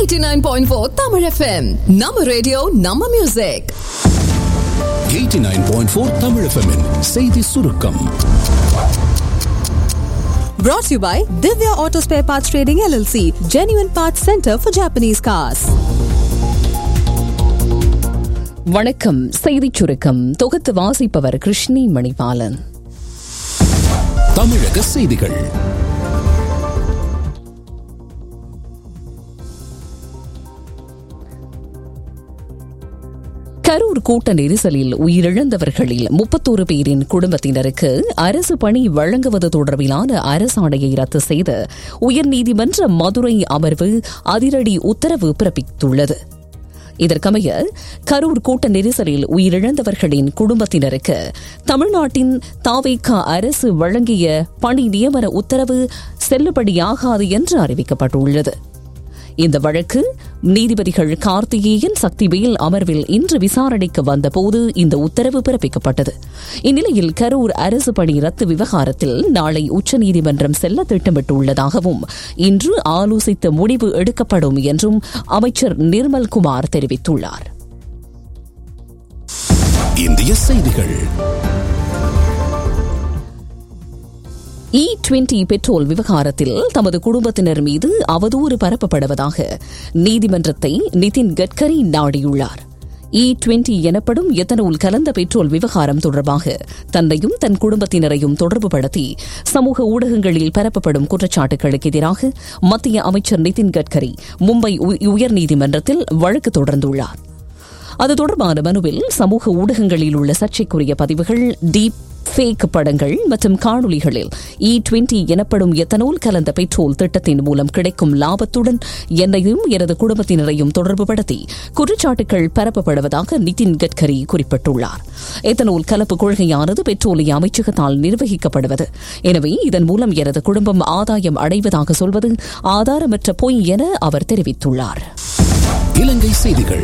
89.4 Tamil FM நம்ம radio நம்ம music 89.4 Tamil FM -இன் செய்தி சுருக்கம் Brought to you by Divya Auto Spare Parts Trading LLC, Genuine Parts Center for Japanese Cars. வணக்கம் செய்திச் சுருக்கம் தொகுத்து வாசிப்பவர் கிருஷ்ணி மணிபாலன் தமிழக செய்திகள் கரூர் கூட்ட நெரிசலில் உயிரிழந்தவர்களில் முப்பத்தோரு பேரின் குடும்பத்தினருக்கு அரசு பணி வழங்குவது தொடர்பிலான அரசாணையை ரத்து செய்து உயர்நீதிமன்ற மதுரை அமர்வு அதிரடி உத்தரவு பிறப்பித்துள்ளது இதற்கமைய கரூர் கூட்ட நெரிசலில் உயிரிழந்தவர்களின் குடும்பத்தினருக்கு தமிழ்நாட்டின் தாவேக்கா அரசு வழங்கிய பணி நியமன உத்தரவு செல்லுபடியாகாது என்று அறிவிக்கப்பட்டுள்ளது இந்த வழக்கு நீதிபதிகள் கார்த்திகேயன் சக்திவேல் அமர்வில் இன்று விசாரணைக்கு வந்தபோது இந்த உத்தரவு பிறப்பிக்கப்பட்டது இந்நிலையில் கரூர் அரசு பணி ரத்து விவகாரத்தில் நாளை உச்சநீதிமன்றம் செல்ல திட்டமிட்டுள்ளதாகவும் இன்று ஆலோசித்த முடிவு எடுக்கப்படும் என்றும் அமைச்சர் நிர்மல்குமார் தெரிவித்துள்ளார் இந்திய செய்திகள் இ டுவெண்டி பெட்ரோல் விவகாரத்தில் தமது குடும்பத்தினர் மீது அவதூறு பரப்பப்படுவதாக நீதிமன்றத்தை நிதின் கட்கரி நாடியுள்ளார் இ டுவெண்டி எனப்படும் எத்தனோல் கலந்த பெட்ரோல் விவகாரம் தொடர்பாக தன்னையும் தன் குடும்பத்தினரையும் தொடர்புபடுத்தி சமூக ஊடகங்களில் பரப்பப்படும் குற்றச்சாட்டுகளுக்கு எதிராக மத்திய அமைச்சர் நிதின் கட்கரி மும்பை உயர்நீதிமன்றத்தில் வழக்கு தொடர்ந்துள்ளார் அது தொடர்பான மனுவில் சமூக ஊடகங்களில் உள்ள சர்ச்சைக்குரிய பதிவுகள் டீப் ஃபேக் படங்கள் மற்றும் காணொலிகளில் இ டுவெண்டி எனப்படும் எத்தனோல் கலந்த பெட்ரோல் திட்டத்தின் மூலம் கிடைக்கும் லாபத்துடன் என்னையும் எனது குடும்பத்தினரையும் தொடர்புபடுத்தி குற்றச்சாட்டுகள் பரப்பப்படுவதாக நிதின் கட்கரி குறிப்பிட்டுள்ளார் எத்தனோல் கலப்பு கொள்கையானது பெட்ரோலிய அமைச்சகத்தால் நிர்வகிக்கப்படுவது எனவே இதன் மூலம் எனது குடும்பம் ஆதாயம் அடைவதாக சொல்வது ஆதாரமற்ற பொய் என அவர் தெரிவித்துள்ளார் இலங்கை செய்திகள்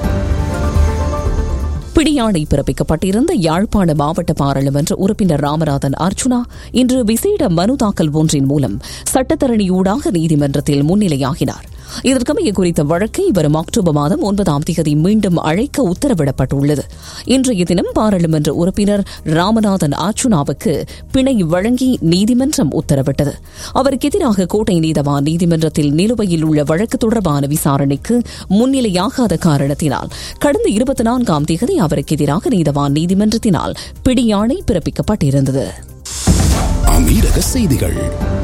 பிடியாணை பிறப்பிக்கப்பட்டிருந்த யாழ்ப்பாண மாவட்ட பாராளுமன்ற உறுப்பினர் ராமநாதன் அர்ச்சுனா இன்று விசேட மனு தாக்கல் ஒன்றின் மூலம் சட்டத்தரணியூடாக நீதிமன்றத்தில் முன்னிலையாகினார் இதற்கமைய குறித்த வழக்கை வரும் அக்டோபர் மாதம் ஒன்பதாம் தேதி மீண்டும் அழைக்க உத்தரவிடப்பட்டுள்ளது இன்றைய தினம் பாராளுமன்ற உறுப்பினர் ராமநாதன் ஆச்சுனாவுக்கு பிணை வழங்கி நீதிமன்றம் உத்தரவிட்டது அவருக்கு எதிராக கோட்டை நீதவான் நீதிமன்றத்தில் நிலுவையில் உள்ள வழக்கு தொடர்பான விசாரணைக்கு முன்னிலையாகாத காரணத்தினால் கடந்த இருபத்தி நான்காம் தேதி அவருக்கு எதிராக நீதவான் நீதிமன்றத்தினால் பிடியாணை பிறப்பிக்கப்பட்டிருந்தது அமீரக செய்திகள்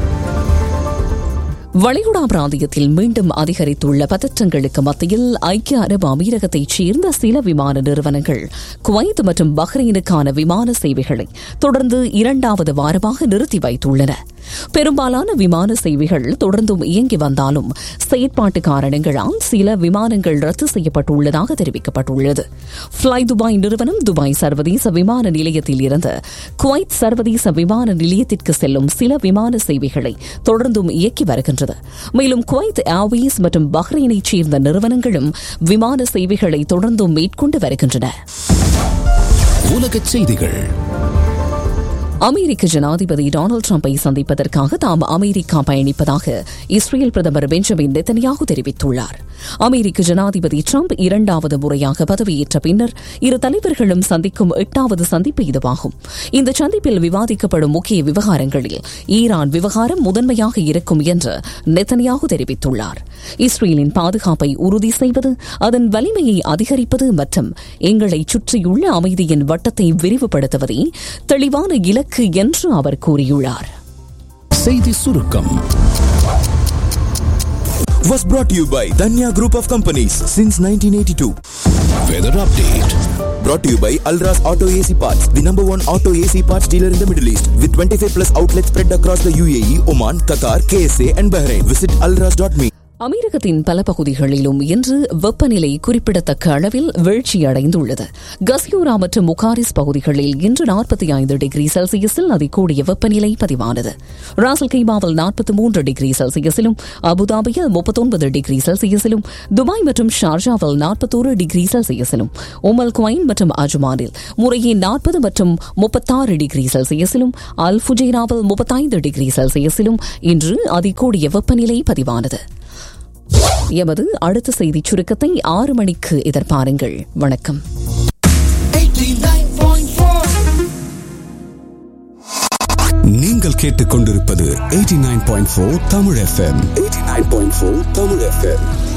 வளைகுடா பிராந்தியத்தில் மீண்டும் அதிகரித்துள்ள பதற்றங்களுக்கு மத்தியில் ஐக்கிய அரபு அமீரகத்தைச் சேர்ந்த சில விமான நிறுவனங்கள் குவைத் மற்றும் பஹ்ரைனுக்கான விமான சேவைகளை தொடர்ந்து இரண்டாவது வாரமாக நிறுத்தி வைத்துள்ளன பெரும்பாலான விமான சேவைகள் தொடர்ந்தும் இயங்கி வந்தாலும் செயற்பாட்டு காரணங்களால் சில விமானங்கள் ரத்து செய்யப்பட்டுள்ளதாக தெரிவிக்கப்பட்டுள்ளது ஃபிளை துபாய் நிறுவனம் துபாய் சர்வதேச விமான நிலையத்தில் இருந்து குவைத் சர்வதேச விமான நிலையத்திற்கு செல்லும் சில விமான சேவைகளை தொடர்ந்தும் இயக்கி வருகின்றது மேலும் குவைத் ஏர்வேஸ் மற்றும் பஹ்ரைனைச் சேர்ந்த நிறுவனங்களும் விமான சேவைகளை தொடர்ந்தும் மேற்கொண்டு வருகின்றன உலகச் செய்திகள் அமெரிக்க ஜனாதிபதி டொனால்டு டிரம்பை சந்திப்பதற்காக தாம் அமெரிக்கா பயணிப்பதாக இஸ்ரேல் பிரதமர் பெஞ்சமின் நெத்தனியாகு தெரிவித்துள்ளார் அமெரிக்க ஜனாதிபதி டிரம்ப் இரண்டாவது முறையாக பதவியேற்ற பின்னர் இரு தலைவர்களும் சந்திக்கும் எட்டாவது சந்திப்பு இதுவாகும் இந்த சந்திப்பில் விவாதிக்கப்படும் முக்கிய விவகாரங்களில் ஈரான் விவகாரம் முதன்மையாக இருக்கும் என்று நெத்தனியாகு தெரிவித்துள்ளார் இஸ்ரேலின் பாதுகாப்பை உறுதி செய்வது அதன் வலிமையை அதிகரிப்பது மற்றும் எங்களை சுற்றியுள்ள அமைதியின் வட்டத்தை விரிவுபடுத்துவதே தெளிவான இலக்கு என்று அவர் கூறியுள்ளார் செய்தி சுருக்கம் was brought to you by Danya Group of Companies since 1982. Weather update Brought to you by Alras Auto AC Parts, the number one auto AC parts dealer in the Middle East, with 25 plus outlets spread across the UAE, Oman, Qatar, KSA, and Bahrain. Visit alras.me. அமெரிக்கத்தின் பல பகுதிகளிலும் இன்று வெப்பநிலை குறிப்பிடத்தக்க அளவில் வீழ்ச்சியடைந்துள்ளது கசியோரா மற்றும் முகாரிஸ் பகுதிகளில் இன்று நாற்பத்தி ஐந்து டிகிரி செல்சியஸில் அதிகூடிய வெப்பநிலை பதிவானது ராசல் கைமாவில் நாற்பத்தி மூன்று டிகிரி செல்சியஸிலும் அபுதாபியில் முப்பத்தொன்பது டிகிரி செல்சியஸிலும் துபாய் மற்றும் ஷார்ஜாவில் நாற்பத்தோரு டிகிரி செல்சியஸிலும் உமல் குவைன் மற்றும் அஜ்மானில் முறையே நாற்பது மற்றும் முப்பத்தாறு டிகிரி செல்சியஸிலும் அல் ஃபுஜைராவில் முப்பத்தைந்து டிகிரி செல்சியஸிலும் இன்று அதிகூடிய வெப்பநிலை பதிவானது எமது அடுத்த செய்தி சுருக்கத்தை ஆறு மணிக்கு எதிர்பாருங்கள் வணக்கம் நீங்கள் கேட்டுக்கொண்டிருப்பது 89.4 தமிழ் எஃப்எம் 89.4 தமிழ் எஃப்எம்